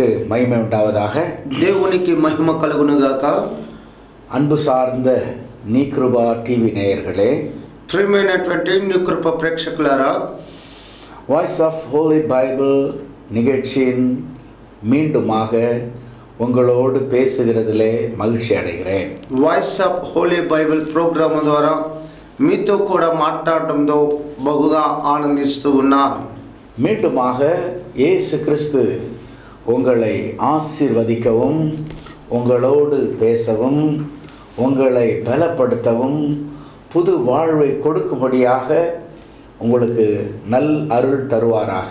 கர்த்தருக்கு மகிமை உண்டாவதாக దేవునికి మహిమ కలుగునుగాక அன்பு சார்ந்த நீக்ருபா டிவி நேயர்களே ప్రియమైనటువంటి నీ కృప ప్రేక్షకులారా வாய்ஸ் ஆஃப் ஹோலி பைபிள் நிகழ்ச்சியின் மீண்டுமாக உங்களோடு பேசுகிறதிலே மகிழ்ச்சி அடைகிறேன் voice of Holy Bible program ద్వారా మీతో కూడా మాట్లాడటంతో బహుగా ఆనందిస్తూ ఉన్నాను மீண்டுமாக இயேசு கிறிஸ்து உங்களை ஆசீர்வதிக்கவும் உங்களோடு பேசவும் உங்களை பலப்படுத்தவும் புது வாழ்வை கொடுக்கும்படியாக உங்களுக்கு நல் அருள் தருவாராக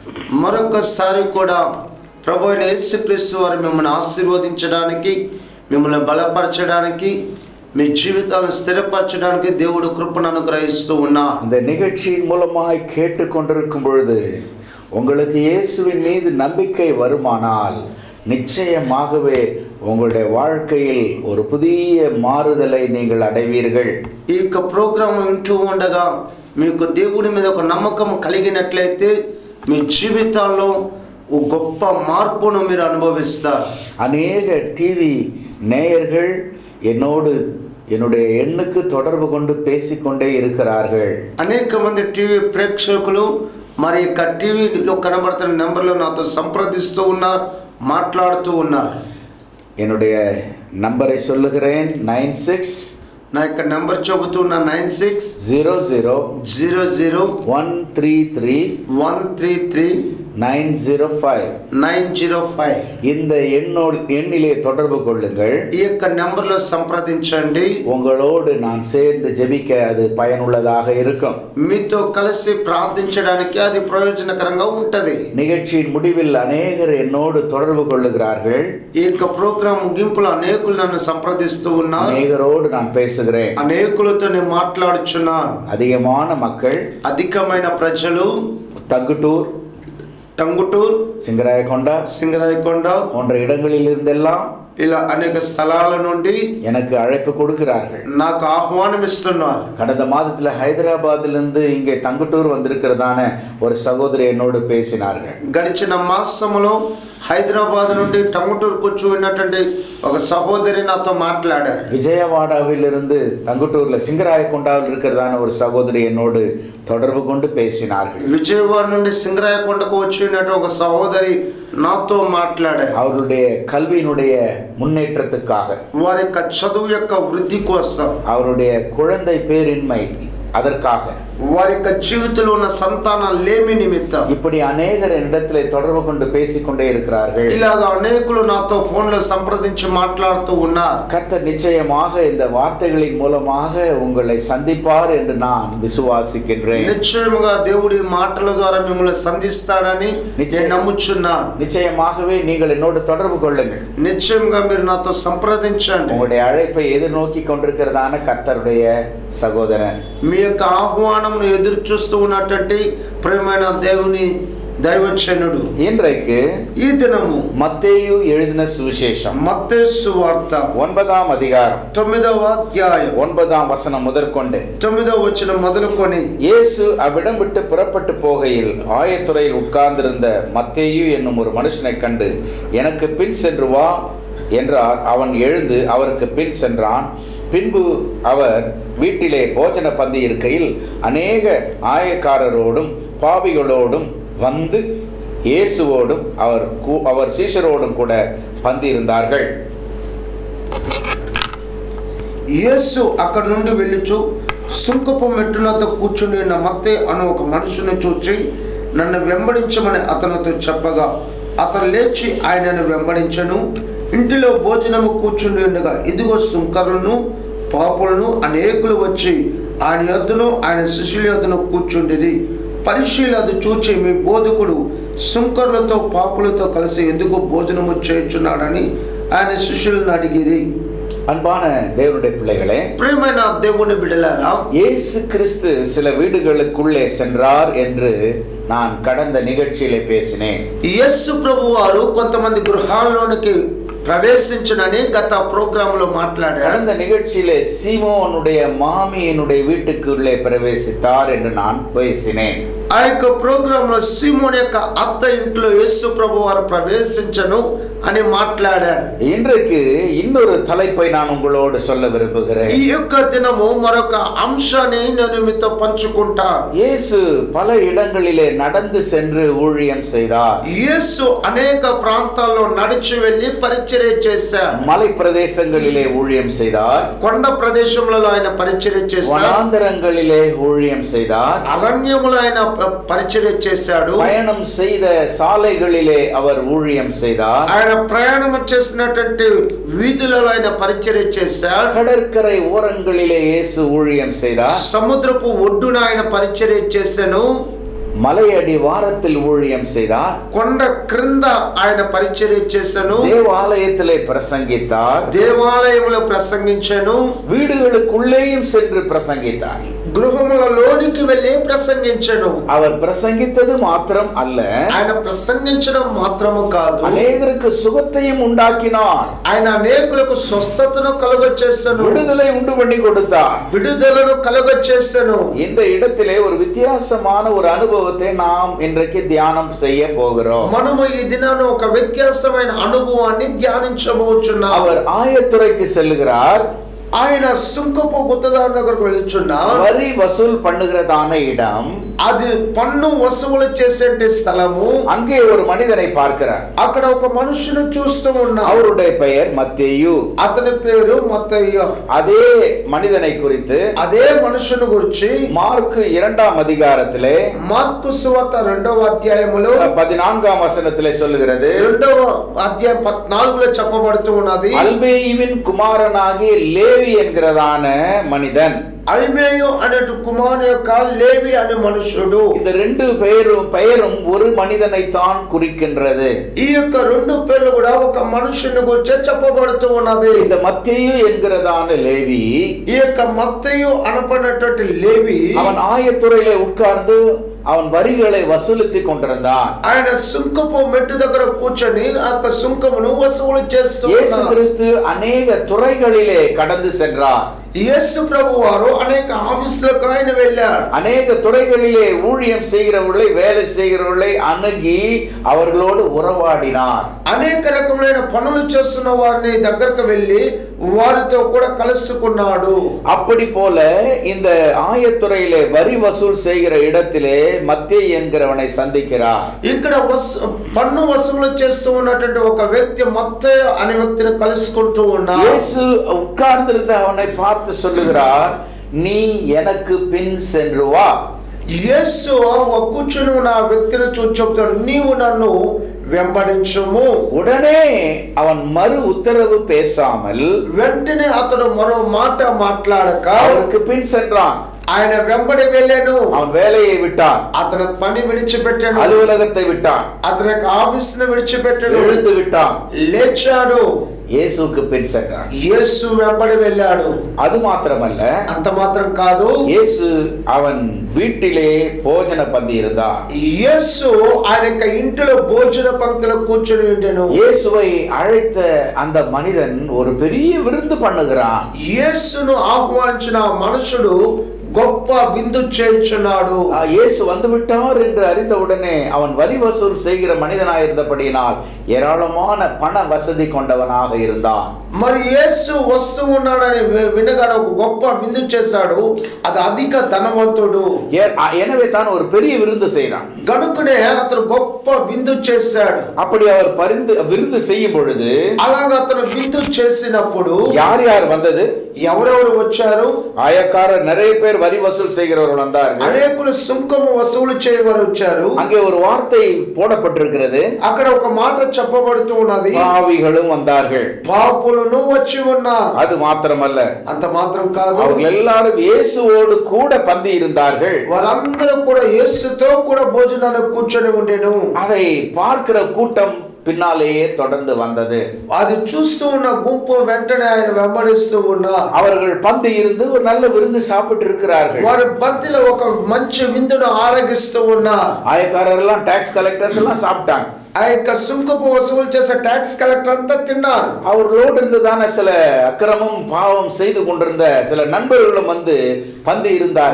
మరొకసారి కూడా ప్రభు అయిన యేసుక్రీస్తు వారు మిమ్మల్ని ఆశీర్వదించడానికి మిమ్మల్ని బలపరచడానికి మీ జీవితాలను స్థిరపరచడానికి దేవుడు కృపను అనుగ్రహిస్తూ ఉన్నారు இந்த நிகழ்ச்சியின் மூலமாய் கேட்டுக்கொண்டிருக்கும் பொழுது உங்களுக்கு இயேசுவின் மீது நம்பிக்கை வருமானால் நிச்சயமாகவே உங்களுடைய வாழ்க்கையில் ஒரு புதிய மாறுதலை நீங்கள் அடைவீர்கள் ఈ యొక్క ప్రోగ్రాం వింటూ ఉండగా మీకు దేవుని మీద ఒక నమ్మకం కలిగినట్లయితే మీ జీవితాల్లో ఒక గొప్ప మార్పును మీరు అనుభవిస్తారు அநேக டிவி நேயர்கள் என்னோடு என்னுடைய எண்ணுக்கு தொடர்பு கொண்டு பேசிக்கொண்டே இருக்கிறார்கள் అనేక మంది టీవీ ప్రేక్షకులు మరి యొక్క టీవీలో కనబడుతున్న నెంబర్లో నాతో సంప్రదిస్తూ ఉన్నారు మాట్లాడుతూ ఉన్నారు என்னுடைய நம்பரை சொல்லுகிறேன் நைன் சிக்ஸ் నా యొక్క నెంబర్ చెబుతున్న nine six zero zero zero zero one three three one three three nine zero five nine zero five இந்த எண்ணோடு எண்ணிலே தொடர்பு கொள்ளுங்கள் ఈ యొక్క నెంబర్లో సంప్రదించండి உங்களோடு நான் சேர்ந்து ஜெபிக்க அது பயனுள்ளதாக இருக்கும் మీతో కలిసి ప్రార్థించడానికి అది ప్రయోజనకరంగా ఉంటది நிகழ்ச்சியின் முடிவில் அநேகர் என்னோடு தொடர்பு கொள்ளுகிறார்கள் ఈ యొక్క ప్రోగ్రాం ముగింపులో అనేకులు నన్ను సంప్రదిస్తూ ఉన్నారు அநேகரோடு நான் பேசுகிறேன் అనేకులతో నేను మాట్లాడుచున్నాను அதிகமான மக்கள் అధికమైన ప్రజలు தங்குட்டூர் టంగుటూర్ சிங்கராயகொண்டா సింగరాయకొండ போன்ற இடங்களில் இருந்தெல்லாம் ఇలా అనేక స్థలాల నుండి எனக்கு அழைப்பு கொடுக்கிறார்கள் నాకు ఆహ్వానం ఇస్తున్నారు கடந்த மாதத்தில் ஹைதராபாத்திலிருந்து இங்கே தங்குட்டூர் வந்திருக்கிறதான ஒரு சகோதரி என்னோடு பேசினார்கள் గడిచిన మాసములో హైదరాబాద్ నుండి టంగుటూరు కూర్చు ఉన్నటువంటి ఒక సహోదరి నాతో మాట్లాడారు விஜயவாடாவிலிருந்து தங்குட்டூரில் சிங்கராயக்கொண்டாவில் இருக்கிறதான ஒரு சகோதரி என்னோடு தொடர்பு கொண்டு பேசினார்கள் విజయవాడ నుండి సింగరాయకొండకు వచ్చినట్టు ఒక సహోదరి నాతో మాట్లాడారు அவர்களுடைய கல்வியினுடைய முன்னேற்றத்துக்காக వారి యొక్క చదువు యొక్క వృద్ధి కోసం அவருடைய குழந்தை பேரின்மை அதற்காக వారి యొక్క జీవితంలో ఉన్న సంతాన లేమి నిమిత్తం இப்படி அநேகர் என்னிடத்தில் தொடர்பு கொண்டு பேசிக்கொண்டே இருக்கிறார்கள் ఇలాగ అనేకులు నాతో ఫోన్ లో సంప్రదించి మాట్లాడుతూ ఉన్నారు கர்த்தர் நிச்சயமாக இந்த வார்த்தைகளின் மூலமாக உங்களை சந்திப்பார் என்று நான் விசுவாசிக்கின்றேன் నిశ్చయముగా దేవుడి మాటల ద్వారా మిమ్మల్ని సంధిస్తాడని నేను నమ్ముచున్నాను நிச்சயமாகவே நீங்கள் என்னோடு தொடர்பு கொள்ளுங்கள் నిశ్చయముగా మీరు నాతో సంప్రదించండి உங்களுடைய அழைப்பை எதிர்நோக்கி கொண்டிருக்கிறதான கர்த்தருடைய சகோதரன் మీ యొక్క ఆహ్వానమును ఎదురు చూస్తూ ఉన్నటువంటి ప్రియమైన దేవుని దైవచనుడు இன்றைக்கு ఈ దినము மத்தேயு எழுதின சுவிசேஷம் మత్తేసు వార్త ஒன்பதாம் அதிகாரம் తొమ్మిదవ అధ్యాయం ஒன்பதாம் வசனம் முதற்கொண்டு తొమ్మిదవ వచ్చిన మొదలుకొని இயேசு அவ்விடம் விட்டு புறப்பட்டு போகையில் ஆயத்துறையில் உட்கார்ந்திருந்த மத்தேயு என்னும் ஒரு மனுஷனைக் கண்டு எனக்கு பின் சென்று வா என்றார் அவன் எழுந்து அவருக்கு பின் சென்றான் பின்பு அவர் வீட்டிலே போஜன பந்தி இருக்கையில் அநேக ஆயக்காரரோடும் பாவிகளோடும் வந்து இயேசுவோடும் அவர் கூ- அவர் சீஷரோடும் கூட பந்தி இருந்தார்கள் యేసు అక్కడి నుండి వెళ్ళుచు సుంకపు మెట్టులతో కూర్చుని ఉన్న మత్తే అను ఒక మనుషుని చూచి నన్ను వెంబడించమని అతనితో చెప్పగా అతను లేచి ఆయనను వెంబడించను ఇంటిలో భోజనము కూర్చుని ఉండగా ఇదిగో సుంకరులను పాపులను అనేకులు వచ్చి ఆయన యొద్దను ఆయన శిష్యుల యొద్దను కూర్చుండిరి పరిశీలి అది చూచి మీ బోధకుడు సుంకరులతో పాపులతో కలిసి ఎందుకు భోజనము చేయుచున్నాడని ఆయన శిష్యులను అడిగిరి அன்பான தேவனுடைய பிள்ளைகளே ప్రియమైన దేవుని బిడలారా இயேசு கிறிஸ்து சில வீடுகளுக்குள்ளே சென்றார் என்று நான் கடந்த நிகழ்ச்சியிலே பேசினேன் యస్సు ప్రభు వారు కొంతమంది గృహాల్లోనికి ప్రవేశించనని గత ప్రోగ్రాంలో మాట్లాడారు கடந்த நிகழ்ச்சியிலே சீமோனுடைய மாமியினுடைய வீட்டுக்குள்ளே பிரவேசித்தார் என்று நான் பேசினேன் ఆ యొక్క ప్రోగ్రామ్ లో సీమోన్ యొక్క అత్త ఇంట్లో యేసు ప్రభు వారు ప్రవేశించను అని మాట్లాడాడు இன்றைக்கு இன்னொரு தலைப்பை நான் உங்களோடு சொல்ல விரும்புகிறேன் ఈ యొక్క దినము మరొక అంశాన్ని నేను మీతో పంచుకుంటాను இயேசு பல இடங்களிலே நடந்து சென்று ஊழியம் செய்தார் యేసు అనేక ప్రాంతాల్లో నడిచి వెళ్ళి పరిచర్య చేశాడు மலை பிரதேசங்களிலே ஊழியம் செய்தார் కొండ ప్రదేశంలో ఆయన పరిచర్య చేశాడు வனாந்தரங்களிலே ஊழியம் செய்தார் అరణ్యములో ఆయన ప- పరిచర్య చేశాడు பயணம் செய்த சாலைகளிலே அவர் ஊழியம் செய்தார் ఆయన ప్రయాణం చేసినటువంటి వీధులలో ఆయన పరిచర్య చేశాడు கடற்கரை ஓரங்களிலே இயேசு ஊழியம் செய்தார் సముద్రపు ఒడ్డున ఆయన పరిచర్య చేశాను மலையடி வாரத்தில் ஊழியம் செய்தார் కొండ క్రింద ఆయన పరిచర్య చేశాను தேவாலயத்திலே பிரசங்கித்தார் దేవాలయంలో ప్రసంగించాను வீடுகளுக்குள்ளேயும் சென்று பிரசங்கித்தார் గృహములలోనికి వెళ్ళి ప్రసంగించను அவர் பிரசங்கித்தது மாத்திரம் அல்ல ఆయన ప్రసంగించడం మాత్రము కాదు அநேகருக்கு சுகத்தையும் உண்டாக்கினார் ఆయన అనేకులకు స్వస్థతను కలుగచేసను விடுதலை உண்டு பண்ணி கொடுத்தார் విడుదలను కలుగచేసను இந்த இடத்திலே ஒரு வித்தியாசமான ஒரு அனுபவத்தை நாம் இன்றைக்கு தியானம் செய்ய போகிறோம் మనము ఈ దినాన ఒక వ్యత్యాసమైన అనుభవాన్ని ధ్యానించబోచున్నాం அவர் ஆயத்துறைக்கு செல்லுகிறார் ఆయన సుంకపు గుత్తదారు దగ్గరకు వెళ్తున్నా வரி வசூல் பண்ணுகிறதான இடம் అది పన్ను వసూలు చేసే స్థలము அங்கே ஒரு மனிதனை பார்க்கிறார் అక్కడ ఒక మనుషుని చూస్తూ ఉన్నా அவருடைய பெயர் மத்தேயு అతని పేరు మత్తయ్య அதே மனிதனை குறித்து అదే మనుషుని గురించి மார்க் இரண்டாம் அதிகாரத்திலே మార్కు సువార్త రెండవ అధ్యాయములో பதினான்காம் வசனத்திலே சொல்லுகிறது రెండవ అధ్యాయం పద్నాలుగులో చెప్పబడుతూ ఉన్నది அல்பேயுவின் குமாரனாகிய லேவி என்கிறதான மனிதன் అల్మేయు అనేటు కుమారుని యొక్క లేవి అనే మనుషుడు இந்த ரெண்டு பெயரும் பெயரும் ஒரு மனிதனைத்தான் குறிக்கின்றது ఈ యొక్క రెండు పేర్లు కూడా ఒక మనుషుని గురించి చెప్పబడుతూ ఉన్నది இந்த மத்தேயு என்கிறதான லேவி ఈ యొక్క మత్తయు అనపడినటువంటి లేవి அவன் ஆயத்துறையிலே உட்கார்ந்து அவன் வரிகளை வசூலித்துக் கொண்டிருந்தான் ఆయన సుంకపు మెట్టు దగ్గర కూర్చొని ఆ యొక్క సుంకమును వసూలు చేస్తూ இயேசு ఉన్నారు. கிறிஸ்து அநேக துறைகளிலே கடந்து சென்றார் యేసు ప్రభు వారు అనేక ఆఫీసులకు ఆయన వెళ్ళాడు அநேக துறைகளிலே ஊழியம் செய்கிறவர்களை வேலை செய்கிறவர்களை அணுகி அவர்களோடு உறவாடினார் అనేక రకములైన పనులు చేస్తున్న వారిని దగ్గరకు వెళ్ళి వారితో కూడా కలుసుకున్నాడు அப்படி போல இந்த ஆயத்துறையிலே வரி வசூல் செய்கிற இடத்திலே மத்தே என்கிறவனை சந்திக்கிறார் ఇక్కడ వస- పన్ను వసూలు చేస్తూ ఉన్నటువంటి ఒక వ్యక్తి మత్త అనే వ్యక్తిని కలుసుకుంటూ ఉన్నాడు இயேசு உட்கார்ந்திருந்த அவனை பார்த்து சொல்லுகிறார் நீ எனக்கு பின் சென்று வா యేసు ఆ కూర్చుని ఉన్న ఆ వ్యక్తిని చూసి చెప్తాడు నీవు నన్ను వెంబడించుము உடனே அவன் மறு உத்தரவு பேசாமல் వెంటనే అతడు మరో మాట మాట్లాడక அவருக்கு பின் சென்றான் ఆయన వెంబడి వెళ్ళాను அவன் வேலையை விட்டான் అతని పని విడిచిపెట్టాను அலுவலகத்தை விட்டான் అతని యొక్క ఆఫీస్ ని విడిచిపెట్టాడు எழுந்து விட்டான் లేచాడు இயேசுவுக்கு பின் சென்றான் యేసు వెంబడి వెళ్ళాడు அது மாத்திரமல்ல అంత మాత్రం కాదు இயேசு அவன் வீட்டிலே போஜன பந்தி இருந்தார் యేసు ఆయన యొక్క ఇంటిలో భోజన పంక్తిలో కూర్చొని ఉండెను இயேசுவை அழைத்த அந்த மனிதன் ஒரு பெரிய விருந்து பண்ணுகிறான் యేసును ఆహ్వానించిన ఆ మనుషుడు గొప్ప విందు చేయించున్నాడు ஆ, இயேசு வந்து விட்டார் என்று அறிந்தவுடனே அவன் வரி வசூல் செய்கிற மனிதனாயிருந்தபடியினால் ஏராளமான பண வசதி கொண்டவனாக இருந்தான் మరి యేసు వస్తూ ఉన్నాడని వి- వినగానే ఒక గొప్ప విందు చేశాడు అది అధిక ధనవంతుడు ஏ- ஆ, எனவே தான் ஒரு பெரிய விருந்து செய்தான் గనుకనే అతను గొప్ప విందు చేశాడు அப்படி அவர் பரிந்து விருந்து செய்யும் பொழுது అలాగ అతను విందు చేసినప్పుడు யார் யார் வந்தது ఎవరెవరు వచ్చారు ஆயக்காரர் நிறைய பேர் வரி வசூல் செய்கிறவர்கள் வந்தார்கள் అనేకులు సుంకము వసూలు చేయవారు వచ్చారు அங்கே ஒரு வார்த்தை போடப்பட்டிருக்கிறது అక్కడ ఒక మాట చెప్పబడుతూ ఉన్నది பாவிகளும் வந்தார்கள் పాపులను వచ్చి ఉన్నారు அது மாத்திரமல்ல అంత మాత్రం కాదు அவர்கள் எல்லாரும் இயேசுவோடு கூட பந்தி இருந்தார்கள் వారందరూ కూడా యేసుతో కూడా భోజనానికి కూర్చొని ఉండేను அதை பார்க்கிற கூட்டம் பின்னாலேயே தொடர்ந்து வந்தது అది చూస్తూ ఉన్న గుంపు వెంటనే ఆయన వెంబడిస్తూ ఉన్నారు அவர்கள் பந்தி இருந்து ஒரு நல்ல விருந்து சாப்பிட்டு இருக்கிறார்கள் వారి బంతిలో ఒక మంచి విందును ఆరగిస్తూ ఉన్నారు ஆயக்காரர் எல்லாம் டாக்ஸ் கலெக்டர்ஸ் எல்லாம் சாப்பிட்டாங்க ఆ యొక్క సుంకపు వసూలు చేసే ట్యాక్స్ కలెక్టర్ అంతా తిన్నారు அவர்களோடு இருந்துதான சில அக்கிரமம் பாவம் செய்து கொண்டிருந்த சில நண்பர்களும் வந்து பந்தி இருந்தார்கள்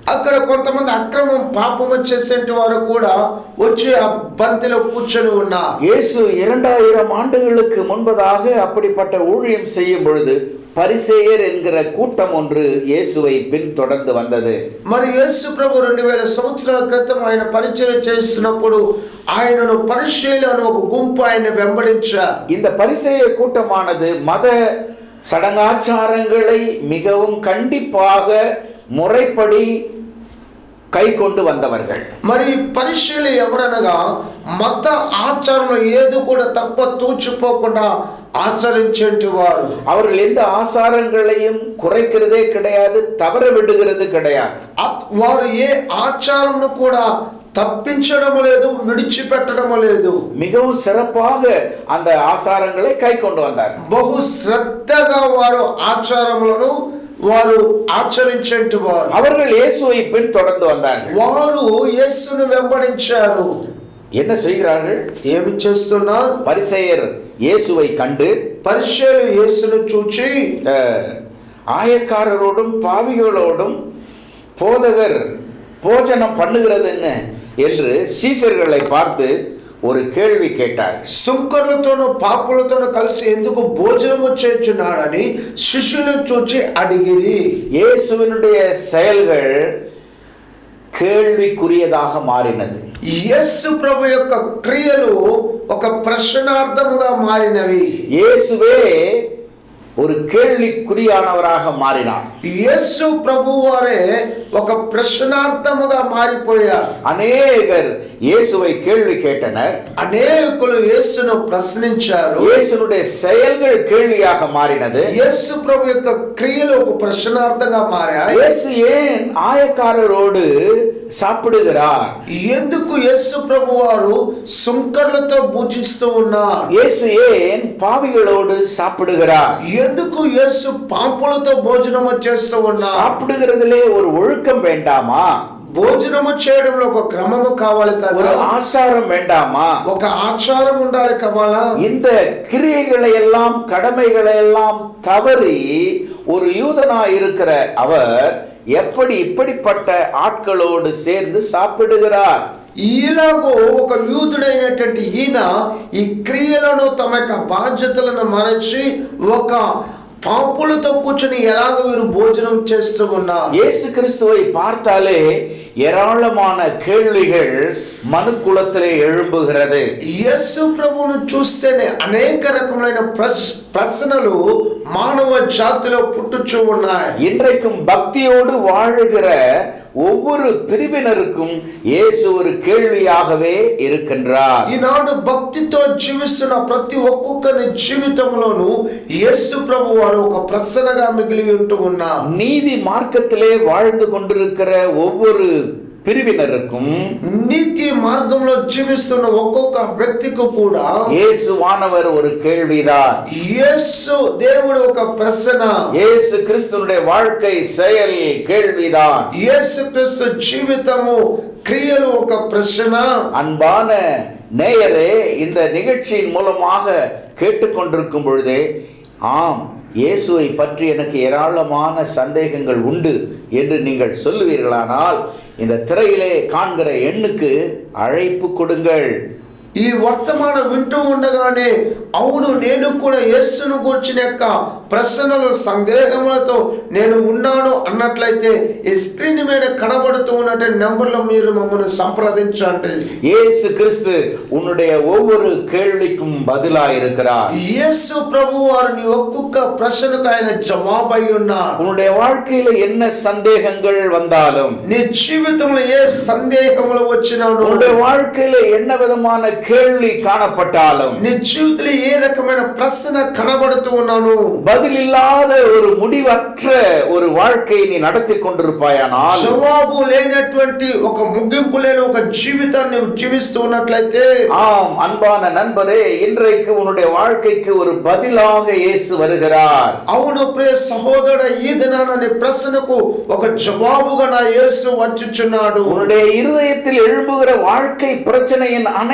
అక్కడ కొంతమంది అక్రమం పాపము చేసేటి వారు కూడా వచ్చి ఆ బంతిలో కూర్చొని ఉన్నారు இயேசு இரண்டாயிரம் ஆண்டுகளுக்கு முன்பதாக அப்படிப்பட்ட ஊழியம் செய்யும் பொழுது பரிசேயர் என்கிற கூட்டம் ஒன்று இயேசுவை பின்தொடர்ந்து வந்தது మరి యేసు ప్రభు రెండు వేల సంవత్సరాల క్రితం ఆయన పరిచయం చేస్తున్నప్పుడు ఆయనను పరిశీలి అని ఒక గుంపు ఆయన వెంబడించారు இந்த பரிசேய கூட்டமானது மத சடங்காச்சாரங்களை மிகவும் கண்டிப்பாக முறைப்படி கை கொண்டு வந்தவர்கள் మరి పరిశీలి ఎవరనగా మత ఆచారంలో ఏది కూడా తప్ప తూచిపోకుండా ఆచరించేటి వారు அவர்கள் எந்த ஆசாரங்களையும் குறைக்கிறதே கிடையாது தவற விடுகிறது கிடையாது అత్- వారు ఏ ఆచారంను కూడా తప్పించడం లేదు విడిచిపెట్టడం లేదు மிகவும் சிறப்பாக அந்த ஆசாரங்களை கை கொண்டு வந்தார்கள் బహు శ్రద్ధగా వారు ఆచారములను వారు ఆచరించేటి వారు அவர்கள் இயேசுவை பின் தொடர்ந்து வந்தார்கள் వారు యేసును వెంబడించారు என்ன செய்கிறார்கள் ఏమి చేస్తున్నారు பரிசேயர் இயேசுவை கண்டு పరిచయలు యేసును చూచి அஹ், ஆயக்காரரோடும் பாவிகளோடும் போதகர் போஜனம் பண்ணுகிறது என்ன என்று சீசர்களை பார்த்து ஒரு கேள்வி கேட்டார் సుంకర్లతోనూ పాపులతోనూ కలిసి ఎందుకు భోజనము చేర్చున్నాడని శిష్యులను చూచి అడిగిరి இயேசுவினுடைய செயல்கள் கேள்விக்குரியதாக மாறினது యేసు ప్రభు యొక్క క్రియలు ఒక ప్రశ్నార్థముగా మారినవి இயேசுவே ஒரு கேள்விக்குறியானவராக மாறினார் యేసు ప్రభు వారే ఒక ప్రశ్నార్థముగా మారిపోయారు அநேகர் இயேசுவை கேள்வி கேட்டனர் అనేకులు యేసును ప్రశ్నించారు இயேசுனுடைய செயல்கள் கேள்வியாக மாறினது యేసు ప్రభు యొక్క క్రియలు ఒక ప్రశ్నార్థంగా మారాయి இயேசு ஏன் ஆயக்காரரோடு சாப்பிடுகிறார் ఎందుకు యేసు ప్రభు వారు సుంకర్లతో భుజిస్తూ ఉన్నారు இயேசு ஏன் பாவிகளோடு சாப்பிடுகிறார் ఎందుకు యేసు పాపులతో భోజనము చేస్తూ ఉన్నారు சாப்பிடுகிறதிலே ஒரு ஒழுக்கம் வேண்டாமா భోజనము చేయడంలో ఒక క్రమము కావాలి ஒரு కదా ஆசாரம் வேண்டாமா ఒక ఆచారం ఉండాలి కావాలా இந்த கிரியைகளை எல்லாம் கடமைகளை எல்லாம் தவறி ஒரு யூதனா இருக்கிற அவர் எப்படி இப்படிப்பட்ட ஆட்களோடு சேர்ந்து சாப்பிடுகிறார் ఈలాగో ఒక యూదుడైనటువంటి ఈయన ఈ క్రియలను తమ యొక్క బాధ్యతలను మరచి ఒక పాపులతో కూర్చొని ఎలాగ వీరు భోజనం చేస్తూ ఉన్నారు இயேசு கிறிஸ்துவை பார்த்தாலே ஏராளமான கேள்விகள் மனுக்குலத்திலே எழும்புகிறது యేసు ప్రభువును చూస్తేనే అనేక రకములైన ప్రశ్- ప్రశ్నలు మానవ జాతిలో పుట్టుచూ ఉన్నాయి இன்றைக்கும் பக்தியோடு வாழுகிற ஒவ்வொரு பிரிவினருக்கும் இயேசு ஒரு கேள்வியாகவே இருக்கின்றார் ఈనాడు భక్తితో జీవిస్తున్న ప్రతి ఒక్కొక్కరి జీవితంలోనూ యేసు ప్రభు వారు ఒక ప్రశ్నగా మిగిలి ఉంటూ ఉన్నారు நீதி மார்க்கத்திலே வாழ்ந்து கொண்டிருக்கிற ஒவ்வொரு பிரிவினருக்கும் నీతి మార్గంలో జీవిస్తున్న ఒక్కొక్క వ్యక్తికి కూడా இயேசுவானவர் ஒரு கேள்விதான் యేసు దేవుడు ఒక ప్రశ్న இயேசு கிறிஸ்துனுடைய வாழ்க்கை செயல் கேள்விதான் యేసు క్రీస్తు జీవితము క్రియలు ఒక ప్రశ్న அன்பான நேயரே இந்த நிகழ்ச்சியின் மூலமாக கேட்டுக்கொண்டிருக்கும் பொழுதே ஆம் இயேசுவை பற்றி எனக்கு ஏராளமான சந்தேகங்கள் உண்டு என்று நீங்கள் சொல்லுவீர்களானால் இந்த திரையிலே காண்கிற எண்ணுக்கு அழைப்பு கொடுங்கள் ఈ వర్తమానం వింటూ ఉండగానే అవును నేను కూడా యేసును కూర్చుని యొక్క ప్రశ్నలు సందేహములతో నేను ఉన్నాను అన్నట్లయితే ఈ స్క్రీన్ మీద కనబడుతూ ఉన్నటువంటి నెంబర్లో మీరు మమ్మల్ని సంప్రదించండి இயேசு கிறிஸ்து உன்னுடைய ஒவ்வொரு கேள்விக்கும் பதிலாயிருக்கிறார் యేసు ప్రభు వారు నీ ఒక్కొక్క ప్రశ్నకు ఆయన జవాబు అయి ఉన్నారు உன்னுடைய வாழ்க்கையில என்ன சந்தேகங்கள் வந்தாலும் నీ జీవితంలో ఏ సందేహములు వచ్చినాను உன்னுடைய வாழ்க்கையில என்ன விதமான கேள்வி காணப்பட்டாலும் నీ జీవితంలో ఏ రకమైన ప్రశ్న కనబడుతూ ఉన్నాను பதிலில்லாத ஒரு முடிவற்ற ஒரு வாழ்க்கையை நீ நடத்தி கொண்டிருப்பாயானால் జవాబు లేనటువంటి ఒక ముగింపు లేని ఒక జీవితాన్ని నువ్వు జీవిస్తూ ఉన్నట్లయితే ஆம் அன்பான நண்பரே இன்றைக்கு உன்னுடைய வாழ்க்கைக்கு ஒரு பதிலாக இயேசு வருகிறார் అవును ప్రియ సహోదర ఈ దినాన నీ ప్రశ్నకు ఒక జవాబుగా నా యేసు వచ్చుచున్నాడు உன்னுடைய இருதயத்தில் எழும்புகிற வாழ்க்கை பிரச்சனையின் அனைத்து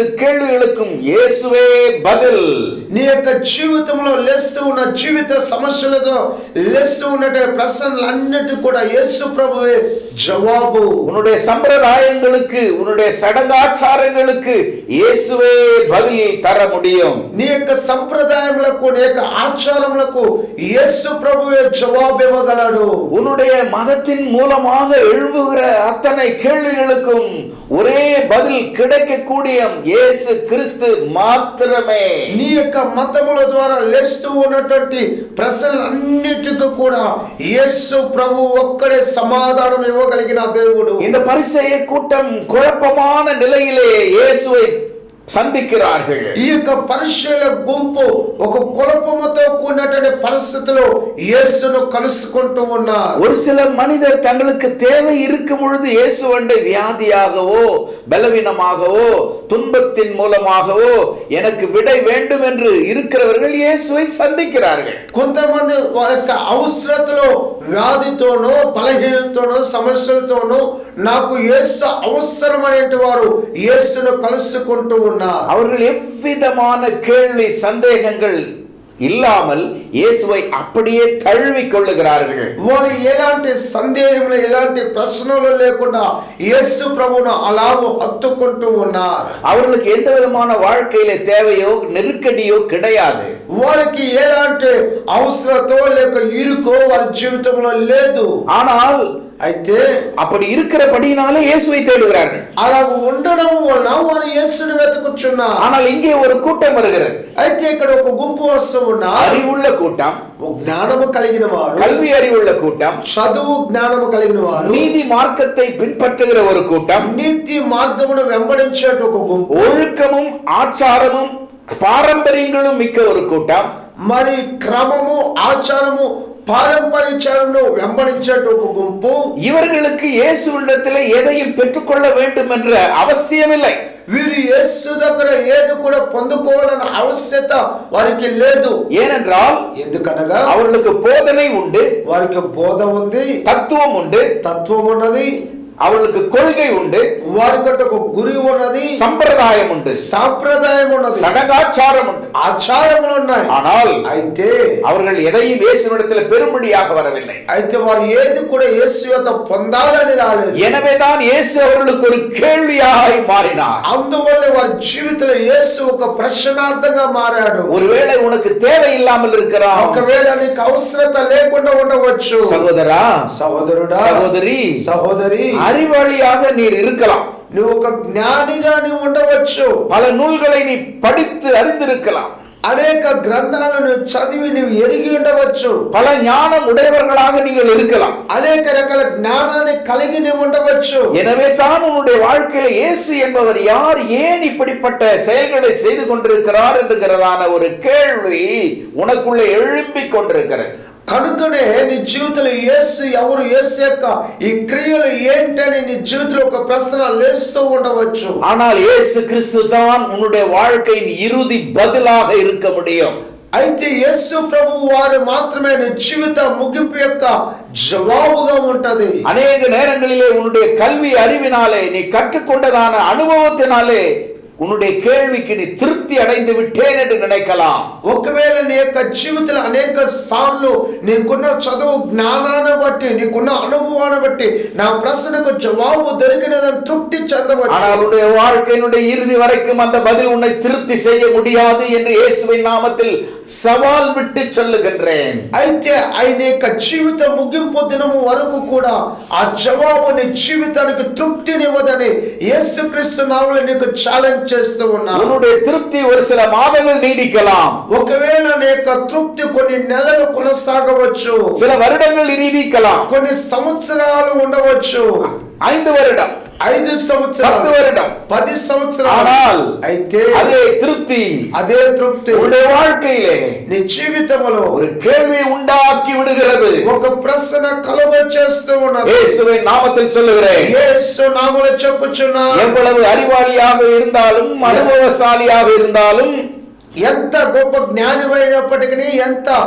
கேள்விகளுக்கும் இயேசுவே பதில் నీ యొక్క జీవితంలో లేస్తూ ఉన్న జీవిత సమస్యలతో లేస్తూ ఉన్నటువంటి ప్రశ్నలన్నిటి కూడా యేసు ప్రభువే జవాబు உன்னுடைய சம்பிரதாயங்களுக்கு உன்னுடைய சடங்காச்சாரங்களுக்கு இயேசுவே பதில் தர முடியும் నీ యొక్క సంప్రదాయములకు నీ యొక్క ఆచారములకు యేసు ప్రభువే జవాబు ఇవ్వగలడు உன்னுடைய மதத்தின் மூலமாக எழும்புகிற அத்தனை கேள்விகளுக்கும் ஒரே பதில் கிடைக்கக்கூடிய இயேசு கிறிஸ்து மாத்திரமே నీ యొక్క మతముల ద్వారా లేస్తూ ఉన్నటువంటి ప్రశ్నలన్నిటికీ కూడా యేసు ప్రభు ఒక్కడే సమాధానం ఇవ్వగలిగిన దేవుడు இந்த பரிசெய கூட்டம் குழப்பமான நிலையிலே இயேசுவை சந்திக்கிறார்கள் ఈ యొక్క పరిశీల గుంపు ఒక కులపముతో కూడినటువంటి పరిస్థితిలో యేసును కలుసుకుంటూ ఉన్నారు ஒரு சில மனிதர் தங்களுக்கு தேவை இருக்கும் பொழுது இயேசுவண்டை வியாதியாகவோ பலவீனமாகவோ துன்பத்தின் மூலமாகவோ எனக்கு விடை வேண்டும் என்று இருக்கிறவர்கள் இயேசுவை சந்திக்கிறார்கள் కొంతమంది వారి యొక్క అవసరతలో వ్యాధితోనో బలహీనతోనో సమస్యలతోనో నాకు యేసు అవసరం అనేటి వారు యేసును కలుసుకుంటూ ఉన్నారు அவர்கள் எவ்விதமான கேள்வி சந்தேகங்கள் இல்லாமல் இயேசுவை அப்படியே தழுவிக் கொள்ளுகிறார்கள் వారు ఎలాంటి సందేహంలో ఎలాంటి ప్రశ్నలు లేకుండా యేసు ప్రభువును అలాగూ హత్తుకుంటూ ఉన్నారు அவர்களுக்கு எந்த விதமான வாழ்க்கையில தேவையோ நெருக்கடியோ கிடையாது వారికి ఎలాంటి అవసరతో లేక ఇరుకో వారి జీవితంలో లేదు ஆனால் అయితే அப்படி இருக்கிறபடியினாலே இயேசுவை தேடுகிறார்கள் అలా ఉండడం వలన వారు యేసుని వెతుకుచున్నారు ஆனால் இங்கே ஒரு கூட்டம் வருகிறது అయితే ఇక్కడ ఒక గుంపు వస్తూ ఉన్నారు அறிவுள்ள கூட்டம் ఒక జ్ఞానము కలిగిన వారు கல்வி அறிவுள்ள கூட்டம் చదువు జ్ఞానము కలిగిన వారు நீதி மார்க்கத்தை பின்பற்றுகிற ஒரு கூட்டம் నీతి మార్గమును వెంబడించేట ఒక గుంపు ஒழுக்கமும் ஆச்சாரமும் பாரம்பரியங்களும் மிக்க ஒரு கூட்டம் మరి క్రమము ఆచారము పారంపర్యచారమును వెంబడించేట ఒక గుంపు இவர்களுக்கு இயேசுவிடத்தில் எதையும் பெற்றுக்கொள்ள வேண்டும் என்ற அவசியமில்லை వీరు యేసు దగ్గర ఏది కూడా పొందుకోవాలన్న ఆవశ్యత వారికి లేదు ஏனென்றால் ఎందుకనగా அவர்களுக்கு போதனை உண்டு వారికి బోధ ఉంది தத்துவம் உண்டு తత్వం ఉన్నది அவர்களுக்கு கொள்கை உண்டு వారికంటే ఒక గురి ఉన్నది சம்பிரதாயம் உண்டு సాంప్రదాయం ఉన్నది சடங்காச்சாரம் உண்டு ఆచారములు ఉన్నాయి ஆனால் అయితే அவர்கள் எதையும் இயேசுவிடத்தில் பெரும்படியாக வரவில்லை అయితే వారు ఏది కూడా యేసు యొక్క పొందాలని రాలేదు எனவேதான் இயேசு அவர்களுக்கு ஒரு கேள்வியாய் மாறினார் అందువల్ల వారి జీవితంలో యేసు ఒక ప్రశ్నార్థంగా మారాడు ஒருவேளை உனக்கு தேவை இல்லாமல் இருக்கிறான் ఒకవేళ నీకు అవసరత లేకుండా ఉండవచ్చు சகோதரா సహోదరుడా சகோதரி సహోదరి அறிவாளியாக நீர் இருக்கலாம் నువ్వు ఒక జ్ఞానిగా నీవు ఉండవచ్చు பல நூல்களை நீ படித்து அறிந்திருக்கலாம் అనేక గ్రంథాలను చదివి నీవు ఎరిగి ఉండవచ్చు பல ஞானம் உடையவர்களாக நீங்கள் இருக்கலாம் అనేక రకాల జ్ఞానాన్ని కలిగి నీవు ఉండవచ్చు எனவே தான் உன்னுடைய வாழ்க்கையில இயேசு என்பவர் யார் ஏன் இப்படிப்பட்ட செயல்களை செய்து கொண்டிருக்கிறார் என்கிறதான ஒரு கேள்வி உனக்குள்ளே எழும்பிக் கொண்டிருக்கிறது కనుకనే నీ జీవితంలో యేసు ఎవరు యేసు యొక్క ఈ క్రియలు ఏంటని నీ జీవితంలో ఒక ప్రశ్న లేస్తూ ఉండవచ్చు ஆனால் இயேசு கிறிஸ்து தான் உன்னுடைய வாழ்க்கையின் இறுதி பதிலாக இருக்க முடியும் అయితే యేసు ప్రభు వారు మాత్రమే నీ జీవిత ముగింపు యొక్క జవాబుగా ఉంటది அநேக நேரங்களிலே உன்னுடைய கல்வி அறிவினாலே நீ கற்றுக்கொண்டதான அனுபவத்தினாலே உன்னுடைய கேள்விக்கு நீ திருப்தி அடைந்து விட்டேன் என்று நினைக்கலாம் ఒకవేళ నీ యొక్క జీవితంలో అనేక సార్లు నీకున్న చదువు జ్ఞానాన్ని బట్టి నీకున్న అనుభవాన్ని బట్టి నా ప్రశ్నకు జవాబు దొరికినదని తృప్తి ஆனால் చెందవచ్చు உன்னுடைய வாழ்க்கையினுடைய இறுதி வரைக்கும் அந்த பதில் உன்னை திருப்தி செய்ய முடியாது என்று இயேசுவின் நாமத்தில் சவால் விட்டு சொல்லுகின்றேன் అయితే ఆయన యొక్క జీవిత ముగింపు దినము వరకు కూడా ఆ జవాబు నీ జీవితానికి తృప్తినివ్వదని యేసుక్రీస్తు నామములో నీకు ఛాలెంజ్ చేస్తూ ఉన్నా உன்னுடைய திருப்தி ஒரு சில மாதங்கள் நீடிக்கலாம் ఒకవేళ నీ యొక్క తృప్తి కొన్ని నెలలు కొనసాగవచ్చు சில வருடங்கள் நீடிக்கலாம் కొన్ని సంవత్సరాలు ఉండవచ్చు ஐந்து வருடம் ఐదు பத்து సంవత్సరాలు வருடம் పది సంవత్సరాలు ஆனால் అయితే அதே திருப்தி అదే తృప్తి உன்னுடைய வாழ்க்கையிலே నీ జీవితంలో ஒரு கேள்வி உண்டாக்கி விடுகிறது ఒక ప్రశ్న కలుగ చేస్తూ ఉన్నది இயேசுவின் நாமத்தில் சொல்லுகிறேன் యేసు నామములో చెప్పుచున్నా எவ்வளவு அறிவாளியாக இருந்தாலும் அனுபவசாலியாக இருந்தாலும் ఎంత గొప్ప జ్ఞానివైనప్పటికీ ఎంత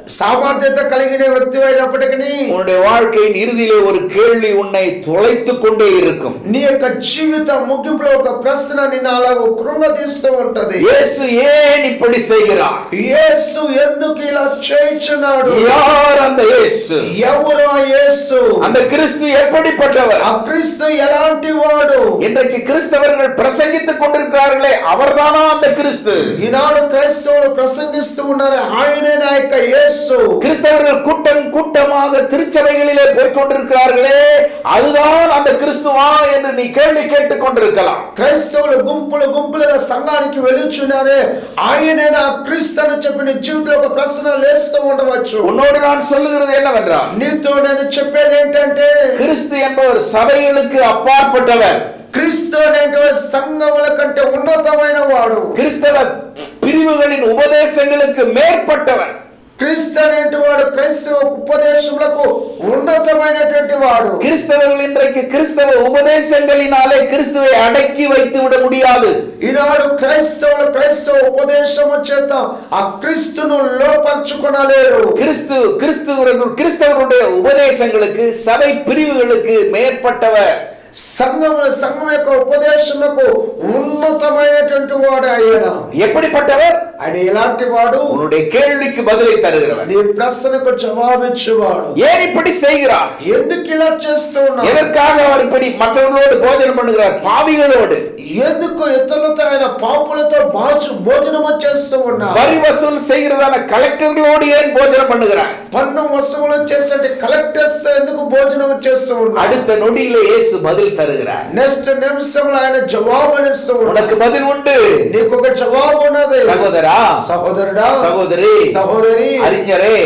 సామర్థ్యత కలిగిన వ్యక్తి అయినప్పటికీ உன்னுடைய வாழ்க்கையின் இறுதியிலே ஒரு கேள்வி உன்னை துளைத்துக் கொண்டே இருக்கும் నీ యొక్క జీవిత ముగింపులో ఒక ప్రశ్న నిన్ను అలాగ కృంగతీస్తూ ఉంటది இயேசு ஏன் இப்படி செய்கிறார் యేసు ఎందుకు ఇలా చేయించున్నాడు யார் அந்த இயேசு ఎవరు ఆ యేసు அந்த கிறிஸ்து எப்படிப்பட்டவர் ఆ క్రీస్తు ఎలాంటి వాడు இன்றைக்கு கிறிஸ்தவர்கள் பிரசங்கித்துக் கொண்டிருக்கிறார்களே அவர்தானா அந்த கிறிஸ்து ఈనాడు క్రైస్తవులు ప్రసంగిస్తూ ఉన్నారు ఆయనే నా యొక్క యేసు கிறிஸ்தவர்கள் கூட்டம் கூட்டமாக திருச்சபைகளிலே போய்க் கொண்டிருக்கிறார்களே அதுதான் அந்த கிறிஸ்துவா என்று நீ கேள்வி கேட்டுக் கொண்டிருக்கலாம் క్రైస్తవులు గుంపులు గుంపులుగా సంఘానికి వెళ్ళుచున్నారే ఆయనే నా క్రీస్తు అని చెప్పి నీ జీవితంలో ఒక ప్రశ్న లేస్తూ ఉండవచ్చు உன்னோடு நான் சொல்லுகிறது என்னவென்றால் నీతో నేను చెప్పేది ఏంటంటే கிறிஸ்து என்பவர் சபைகளுக்கு அப்பாற்பட்டவர் క్రీస్తు అనేటువంటి సంఘముల కంటే ఉన్నతమైన వాడు கிறிஸ்தவ பிரிவுகளின் உபதேசங்களுக்கு மேற்பட்டவர் క్రీస్తు అనేటి వాడు క్రైస్తవ ఉపదేశములకు ఉన్నతమైనటువంటి వాడు கிறிஸ்தவர்கள் இன்றைக்கு கிறிஸ்தவ உபதேசங்களினாலே கிறிஸ்துவை அடக்கி வைத்து விட முடியாது ఈనాడు క్రైస్తవులు క్రైస్తవ ఉపదేశము చేత ఆ క్రీస్తును లోపరుచుకొనలేరు கிறிஸ்து கிறிஸ்துவர்கள் கிறிஸ்தவர்களுடைய உபதேசங்களுக்கு சபை பிரிவுகளுக்கு மேற்பட்டவர் సంఘముల సంఘం యొక్క ఉపదేశములకు ఉన్నతమైనటువంటి వాడు ఆయన எப்படிப்பட்டவர் ఆయన ఎలాంటి వాడు உன்னுடைய கேள்விக்கு பதிலை தருகிறவர் నీ ప్రశ్నకు జవాబిచ్చేవాడు ஏன் இப்படி செய்கிறார் ఎందుకు ఇలా చేస్తూ ఉన్నావు எதற்காக அவர் இப்படி மற்றவர்களோடு போஜனம் பண்ணுகிறார் பாவிகளோடு ఎందుకు ఇతరులతో ఆయన పాపులతో బాచు భోజనము చేస్తూ ఉన్నా வரி வசூல் செய்கிறதான கலெக்டர்களோடு ஏன் போஜனம் பண்ணுகிறார் పన్ను వసూలు చేసే కలెక్టర్స్ తో ఎందుకు భోజనం చేస్తూ ఉన్నా அடுத்த நொடியிலே இயேசு பதில் தருகிறார் నెక్స్ట్ నిమిషంలో ఆయన జవాబునిస్తూ ఉన్నాడు உனக்கு பதில் உண்டு నీకు ఒక జవాబు ఉన్నది சகோதரா సహోదరుడా சகோதரி సహోదరి அறிஞரே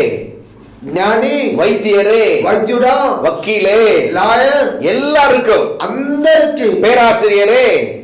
జ్ఞాని வைத்தியரே వైద్యుడా வக்கீலே లాయర్ எல்லாருக்கும் అందరికి பேராசிரியரே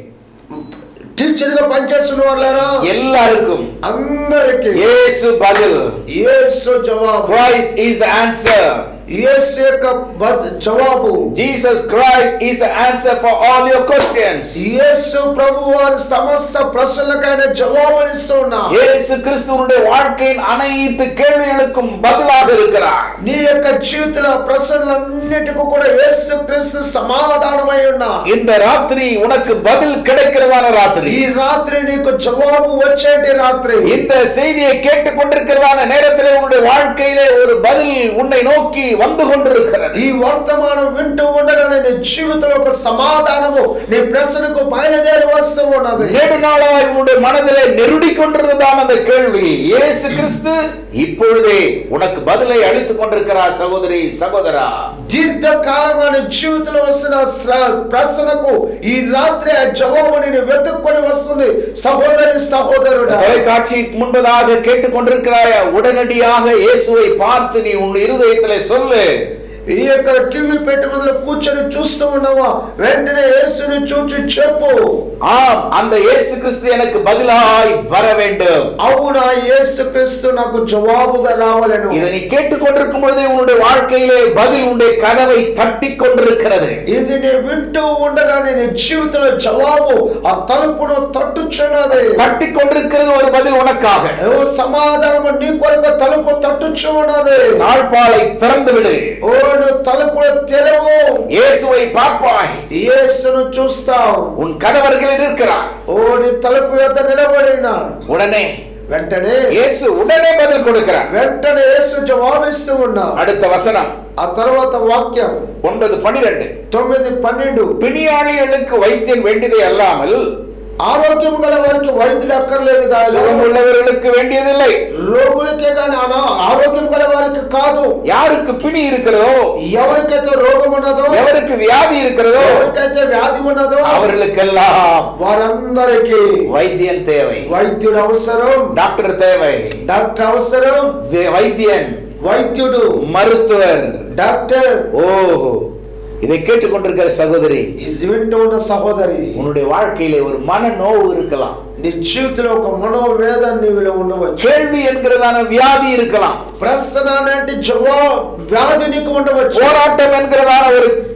టీచర్ గా పనిచేస్తున్న వాళ్ళారా எல்லாருக்கும் అందరికి இயேசு பதில் యేసు జవాబు Christ is the answer యేసు యొక్క బద్- జవాబు Jesus Christ is the answer for all your questions యేసు ప్రభు వారి సమస్త ప్రశ్నలకైన జవాబునిస్తూ ఉన్నా இயேசு கிறிஸ்துவனுடைய வாழ்க்கையின் அனைத்து கேள்விகளுக்கும் பதிலாக இருக்கிறார் నీ యొక్క జీవితంలో ప్రశ్నలన్నిటికీ కూడా యేసు క్రీస్తు సమాధానమై ఉన్నా இந்த ராத்திரி உனக்கு பதில் கிடைக்கிறதான ராத்திரி ఈ రాత్రి నీకు జవాబు వచ్చేటి రాత్రి இந்த செய்தியை கேட்டுக் கொண்டிருக்கிறதான நேரத்திலே உன்னுடைய வாழ்க்கையிலே ஒரு பதில் உன்னை நோக்கி வந்து கொண்டிருக்கிறது ఈ వర్తమానం వింటూ ఉండగానే నీ జీవితంలో ఒక సమాధానము నీ ప్రశ్నకు బయలుదేరి వస్తూ ఉన్నది நெடுநாளாய் உன்னுடைய மனதிலே நெருடி கொண்டிருந்ததான அந்த கேள்வி இயேசு கிறிஸ்து இப்பொழுதே உனக்கு பதிலை அளித்துக் கொண்டிருக்கிறார் சகோதரி சகோதரா దీర్ఘకాలంగా నీ జీవితంలో వస్తున్న శ్ర- ప్రశ్నకు ఈ రాత్రి ఆ జవాబు నేను వెతుక్కొని వస్తుంది సహోదరి సహోదరుడా தொலைக்காட்சி முன்பதாக கேட்டுக்கொண்டிருக்கிறாயா உடனடியாக இயேசுவை பார்த்து நீ உன் இருதயத்திலே சொல்லு ఈ యొక్క టీవీ పెట్టి మీద కూర్చొని చూస్తూ ఉన్నావా వెంటనే యేసుని చూచి చెప్పు ஆம் அந்த இயேசு கிறிஸ்து எனக்கு பதிலாய் வர வேண்டும் అవునా యేసు క్రీస్తు నాకు జవాబుగా రావాలను இதை நீ கேட்டுக்கொண்டிருக்கும் பொழுதே உன்னுடைய வாழ்க்கையிலே பதில் உன்னுடைய கதவை தட்டி கொண்டிருக்கிறது ఇది నేను వింటూ ఉండగానే నీ జీవితంలో జవాబు ఆ తలుపును తట్టుచున్నది தட்டி கொண்டிருக்கிறது ஒரு பதில் உனக்காக ఓ సమాధానము నీ కొరకు తలుపు తట్టుచు ఉన్నది தாழ்பாலை திறந்து விடு ఓ నువ్వు తలుపులు తెరవు இயேசுவை பார்ப்பாய் యేసును చూస్తావు உன் கணவர்களில் இருக்கிறார் ఓ నీ తలుపు యొద్ద నిలబడినాడు உடனே వెంటనే இயேசு உடனே பதில் கொடுக்கிறார் వెంటనే యేసు జవాబిస్తూ ఉన్నాడు அடுத்த வசனம் ఆ తర్వాత వాక్యం ஒன்பது பனிரெண்டு తొమ్మిది పన్నెండు பிணியாளிகளுக்கு வைத்தியன் வேண்டியதே அல்லாமல் ఆరోగ్యం గల వారికి వైద్యులు అక్కర్లేదు కాదు சுகம் உள்ளவர்களுக்கு வேண்டியதில்லை రోగులకే గాని అనా ఆరోగ్యం గల వారికి కాదు யாருக்கு பிணி இருக்கிறதோ ఎవరికైతే రోగం ఉన్నదో எவருக்கு வியாதி இருக்கிறதோ ఎవరికైతే వ్యాధి ఉన్నదో அவர்களுக்கெல்லாம் వారందరికీ வைத்தியன் தேவை వైద్యుడు అవసరం டாக்டர் தேவை డాక్టర్ అవసరం வே- வைத்தியன் వైద్యుడు மருத்துவர் డాక్టర్ ஓஹோ இதை கேட்டுக்கொண்டிருக்கிற சகோதரி ఇది వింటూ ఉన్న సహోదరి உன்னுடைய வாழ்க்கையிலே ஒரு மன நோவு இருக்கலாம் నీ జీవితంలో ఒక మనోవేదన నీవిలో ఉండవచ్చు கேள்வி என்கிறதான வியாதி இருக்கலாம் ప్రశ్న అంటే జవాబు వ్యాధి నీకు ఉండవచ్చు போராட்டம் என்கிறதான ஒரு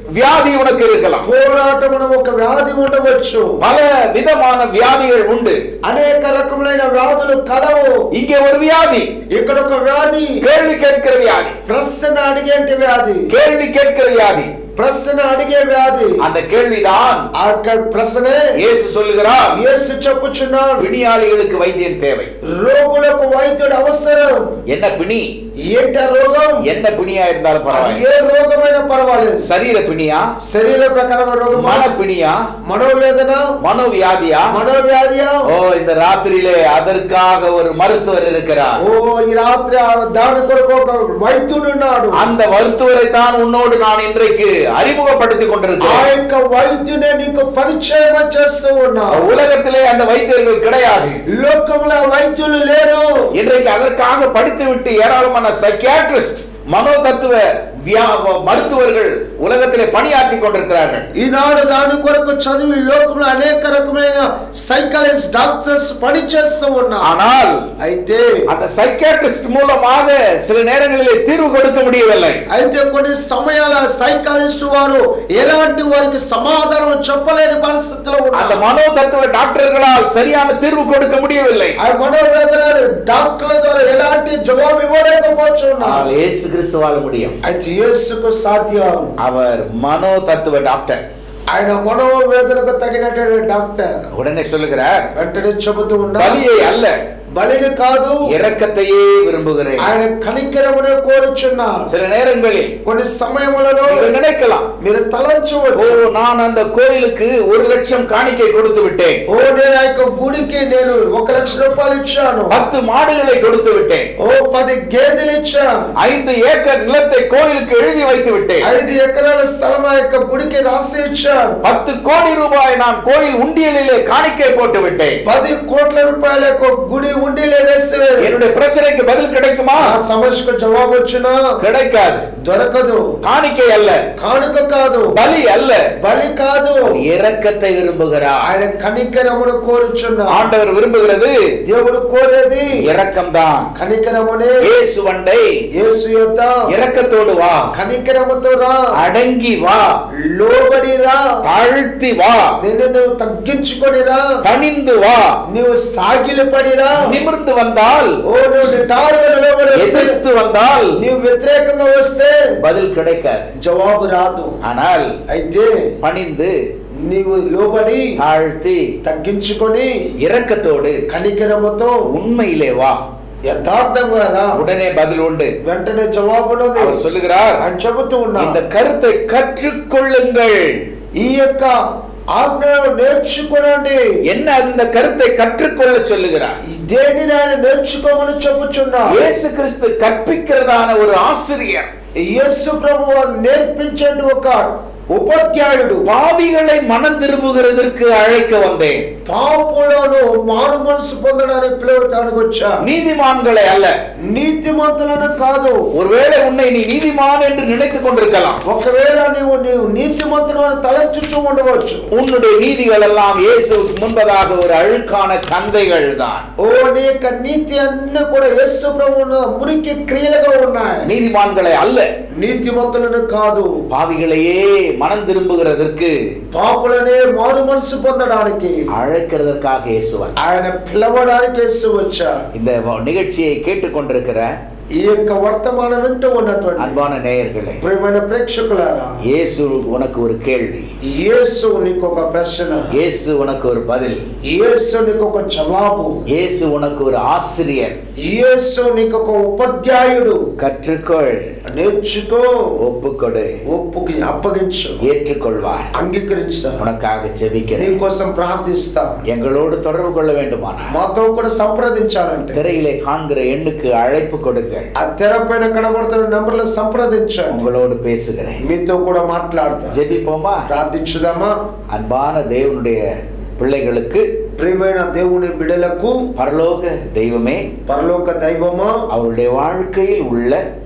வியாதி உனக்கு இருக்கலாம் పోరాటం అనే ఒక వ్యాధి ఉండవచ్చు பல விதமான வியாதிகள் உண்டு అనేక రకములైన వ్యాధులు కలవు இங்கே ஒரு வியாதி ఇక్కడ ఒక వ్యాధి கேள்வி கேட்கிற வியாதி ప్రశ్న అడిగేంటి వ్యాధి கேள்வி கேட்கிற வியாதி ప్రశ్న అడిగే వ్యాధి அந்த கேள்விதான் ఆ యొక్క ప్రశ్నే இயேசு சொல்லுகிறார் యేసు చెప్పుచున్నాడు பிணியாளிகளுக்கு வைத்தியன் தேவை రోగులకు వైద్యుడు అవసరం என்ன பிணி ఏంట రోగం என்ன பிணியா இருந்தாலும் అది பரவாயில்ல ఏ రోగమైనా పర్వాలేదు சரீர பிணியா శరీర ప్రకారమైన రోగం மன பிணியா మనోవేదన மனோவியாதியா మనోవ్యాధియా ஓ இந்த ராத்திரியிலே அதற்காக ஒரு மருத்துவர் இருக்கிறார் ఓ ఈ రాత్రి ఆ దాని కొరకు ఒక వైద్యుడు ఉన్నాడు அந்த மருத்துவரை தான் உன்னோடு நான் இன்றைக்கு அறிமுகப்படுத்திக் ఆ கொண்டிருக்கிறேன் యొక్క వైద్యునే నీకు పరిచయం చేస్తూ ఉన్నావు உலகத்திலே அந்த வைத்தியர்கள் கிடையாது లోకంలో వైద్యులు లేరు இன்றைக்கு அதற்காக படித்துவிட்டு ஏராளமான சைக்கியாட்ரிஸ்ட் மனோ தத்துவ வியா- மருத்துவர்கள் உலகத்திலே பணியாற்றிக் கொண்டிருக்கிறார்கள் ఈనాడు దాని కొరకు చదివి లోకంలో అనేక రకమైన సైకాలజిస్ట్ డాక్టర్స్ పని చేస్తూ ఉన్నారు ஆனால் అయితే அந்த సైకియాట్రిஸ்ட் மூலமாக சில நேரங்களிலே தீர்வு கொடுக்க முடியவில்லை అయితే కొన్ని సమయాల సైకాలజిస్ట్ వారు ఎలాంటి వారికి సమాధానం చెప్పలేని పరిస్థితిలో அந்த ఉన్నారు மனோ தத்துவ டாக்டர்களால் சரியான தீர்வு கொடுக்க முடியவில்லை ఆ మనోవేదన డాక్టర్ల ద్వారా ఎలాంటి జవాబు ఇవ్వలేకపోతున్నారు ஆனால் இயேசு கிறிஸ்துவால முடியும் అయితే యేసుకు సాధ్యం அவர் மனோ தத்துவ டாக்டர் ఆయన మనోవేదనకు తగినటువంటి డాక్టర్ உடனே சொல்லுகிறார் వెంటనే చెబుతూ ఉన్నా பலியை அல்ல బలిని కాదు இரக்கத்தையே விரும்புகிறேன் ఆయన కనికరమునే కోరుచున్నారు சில நேரங்களில் కొన్ని సమయములలో நீங்கள் நினைக்கலாம் మీరు ஓ తలంచవచ్చు நான் அந்த கோயிலுக்கு ஒரு லட்சம் காணிக்கை கொடுத்து விட்டேன் ఓ నేను ఆ యొక్క గుడికి నేను ఒక లక్ష రూపాయలు ఇచ్చాను பத்து மாடுகளை கொடுத்து விட்டேன் ఓ పది గేదెలు ఇచ్చాను ஐந்து ஏக்கர் நிலத்தை கோயிலுக்கு எழுதி வைத்து விட்டேன் ఐదు ఎకరాల స్థలం ఆ యొక్క గుడికి రాసి ఇచ్చాను பத்து கோடி ரூபாய் நான் கோயில் உண்டியலிலே காணிக்கை போட்டு விட்டேன் పది కోట్ల రూపాయల యొక్క గుడి ఉండిలే వేసి என்னுடைய பிரச்சனைக்கு பதில் கிடைக்குமா ఆ సమస్యకు జవాబు వచ్చినా கிடைக்காது దొరకదు காணிக்கை அல்ல కానుక కాదు பலி அல்ல బలి కాదు இரக்கத்தை விரும்புகிறார் ఆయన కనికరమును కోరుచున్నా ஆண்டவர் விரும்புகிறது దేవుడు కోరేది இரக்கம்தான் కనికరమునే இயேசு வண்டை యేసు యొక్క இரக்கத்தோடு வா కనికరముతో రా அடங்கி வா లోబడి రా தாழ்த்தி வா నిన్ను నువ్వు తగ్గించుకొని రా பணிந்து வா నువ్వు సాగిలపడి రా நிமிர்ந்து வந்தால் ఓ నువ్వు నిటారుగా నిలబడి వస్తే எதிர்த்து வந்தால் నీవు వ్యతిరేకంగా వస్తే பதில் கிடைக்காது జవాబు రాదు ஆனால் అయితే பணிந்து నీవు లోబడి தாழ்த்தி తగ్గించుకొని இரக்கத்தோடு కనికరముతో உண்மையிலே வா యథార్థంగా రా உடனே பதில் உண்டு వెంటనే జవాబు ఉన్నది அவர் சொல்லுகிறார் ఆయన చెబుతూ ఉన్నా இந்த கருத்தை கற்றுக்கொள்ளுங்கள் ఈ యొక్క ఆజ్ఞను నేర్చుకోనండి என்ன அந்த கருத்தை கற்றுக்கொள்ள சொல்லுகிறார் దేనిని ఆయన నేర్చుకోమని చెప్పుచున్నా இயேசு கிறிஸ்து கற்பிக்கிறதான ஒரு ஆசிரியர் యేసు ప్రభు వారు నేర్పించే ఒక ఉపాధ్యాయుడు பாவிகளை மனம் திரும்புகிறதற்கு அழைக்க வந்தேன் పాపులను మారు మనసు పొందడానికి పిలవటానికి వచ్చా நீதிமான்களை அல்ல నీతిమంతులను కాదు ஒருவேளை உன்னை நீ நீதிமான் என்று நினைத்துக் கொண்டிருக்கலாம் ఒకవేళ నీవు నీవు నీతిమంతులు అని తలంచుచూ ఉండవచ్చు உன்னுடைய நீதிகள் எல்லாம் இயேசுவுக்கு முன்பதாக ஒரு அழுக்கான கந்தைகள் தான் ఓ నీ యొక్క నీతి అన్ని కూడా యేసు ప్రభు ఉన్న మురికి క్రియలుగా ఉన్నాయి நீதிமான்களை அல்ல నీతిమంతులను కాదు பாவிகளையே மனம் திரும்புகிறதற்கு పాపులనే మారు మనసు పొందడానికి அழைக்கிறதற்காக இயேசுவன் ఆయన పిలవడానికి యేసు వచ్చా இந்த நிகழ்ச்சியை கேட்டுக்கொண்டிருக்கிற ఈ యొక్క వర్తమానం వింటూ ఉన్నటువంటి அன்பான நேயர்களே ప్రియమైన ప్రేక్షకులారా இயேசு உனக்கு ஒரு கேள்வி యేసు నీకు ఒక ప్రశ్న இயேசு உனக்கு ஒரு பதில் యేసు నీకు ఒక జవాబు இயேசு உனக்கு ஒரு ஆசிரியர் యేసు నీకు ఒక ఉపాధ్యాయుడు கற்றுக்கொள் నేర్చుకో ஒப்புக்கொடு ఒప్పుకి అప్పగించు ஏற்றுக்கொள்வார் అంగీకరించా உனக்காக ஜெபிக்கிறேன் నీకోసం ప్రార్థిస్తా எங்களோடு தொடர்பு கொள்ள வேண்டுமானால் మాతో కూడా సంప్రదించాలంటే திரையிலே காண்கிற எண்ணுக்கு அழைப்பு கொடுங்கள் ఆ తెర పైన కనబడుతున్న నంబర్లో సంప్రదించండి உங்களோடு பேசுகிறேன் మీతో కూడా మాట్లాడతా ஜெபிப்போமா ప్రార్థించుదామా அன்பான தேவனுடைய பிள்ளைகளுக்கு ప్రియమైన దేవుని బిడలకు பரலோக தெய்வமே పరలోక దైవమా அவருடைய வாழ்க்கையில் உள்ள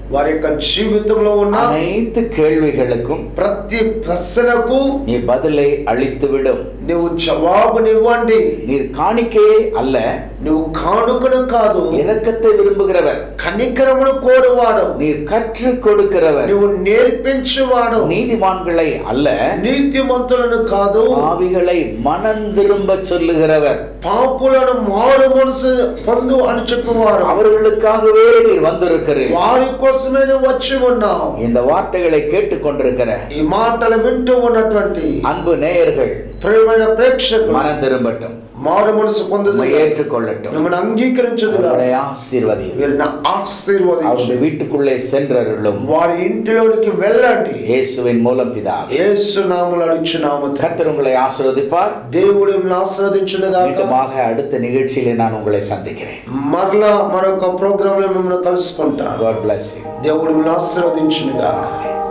వారి యొక్క జీవితంలో ఉన్న அனைத்து கேள்விகளுக்கும் ప్రతి ప్రశ్నకు நீ பதிலை அளித்துவிடும் నువ్వు జవాబునివ్వండి நீர் காணிக்கையே அல்ல నువ్వు కానుకను కాదు இரக்கத்தை விரும்புகிறவர் కనికరమును కోరువాడు நீர் கற்றுக் கொடுக்கிறவர் నువ్వు నేర్పించువాడు நீதிமான்களை அல்ல నీతిమంతులను కాదు பாவிகளை மனம் திரும்ப சொல்லுகிறவர் పాపులను మారు మనసు పొందు అని చెప్పువాడు அவர்களுக்காகவே நீர் வந்திருக்கிறீர் వారి కోసమే నువ్వు వచ్చి ఉన్నావు இந்த வார்த்தைகளை கேட்டுக்கொண்டிருக்கிற ఈ మాటలు వింటూ ఉన్నటువంటి அன்பு நேயர்கள் ప్రియమైన ప్రేక్షకులు மனம் திரும்பட்டும் మారు మనసు పొందుదు உம்மை ஏற்றுக்கொள்ளட்டும் మిమ్మల్ని అంగీకరించదుగా அவர்களை ஆசீர்வதியும் వీరిని ఆశీర్వదించు அவருடைய வீட்டுக்குள்ளே சென்றருளும் వారి ఇంటిలోనికి వెళ్ళండి இயேசுவின் மூலம் பிதா యేసు నామలు అడుచున్నాము கர்த்தர் உங்களை ஆசீர்வதிப்பார் దేవుడు మిమ్మల్ని ఆశీర్వదించునుగాక மீண்டுமாக அடுத்த நிகழ்ச்சியிலே நான் உங்களை சந்திக்கிறேன் మరలా మరొక ప్రోగ్రామ్ లో మిమ్మల్ని కలుసుకుంటా God bless you. దేవుడు మిమ్మల్ని ఆశీర్వదించునుగాక